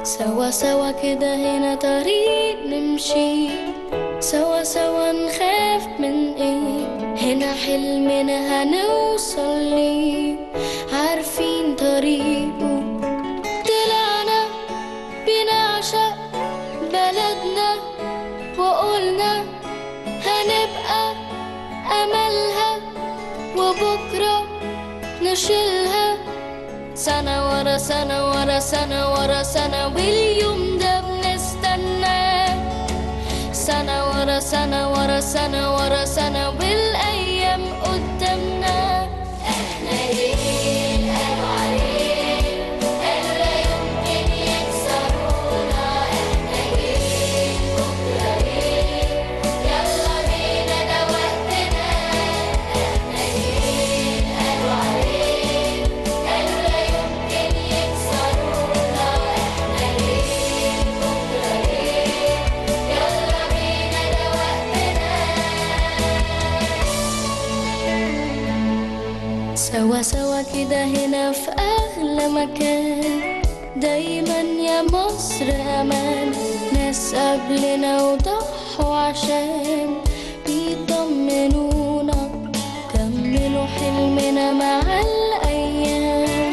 سوا سوا كده هنا طريق نمشي سوا سوا نخاف من ايه هنا حلمنا هنوصل ليه عارفين طريقه طلعنا بنعشق بلدنا وقلنا هنبقى أملها وبكرة نشيلها سنة ورا سنة ورا سنة ورا سنة واليوم ده بنستناه سنة ورا سنة ورا سنة ورا سنة والأيام قدامنا احنا جيل قالوا عليه قالوا لا يمكن يكسرونا احنا جيل بكرة ليه يلا بينا ده وقتنا احنا جيل قالوا عليه قالوا لا يمكن يكسرونا احنا جيل بكرة ليه يلا بينا ده وقتنا سوا سوا كده هنا في أغلى مكان دايما يا مصر أمان ناس قبلنا وضحوا عشان بيطمنونا كملوا حلمنا مع الأيام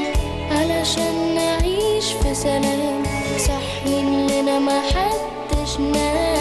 علشان نعيش في سلام صحين لنا ما حدش نام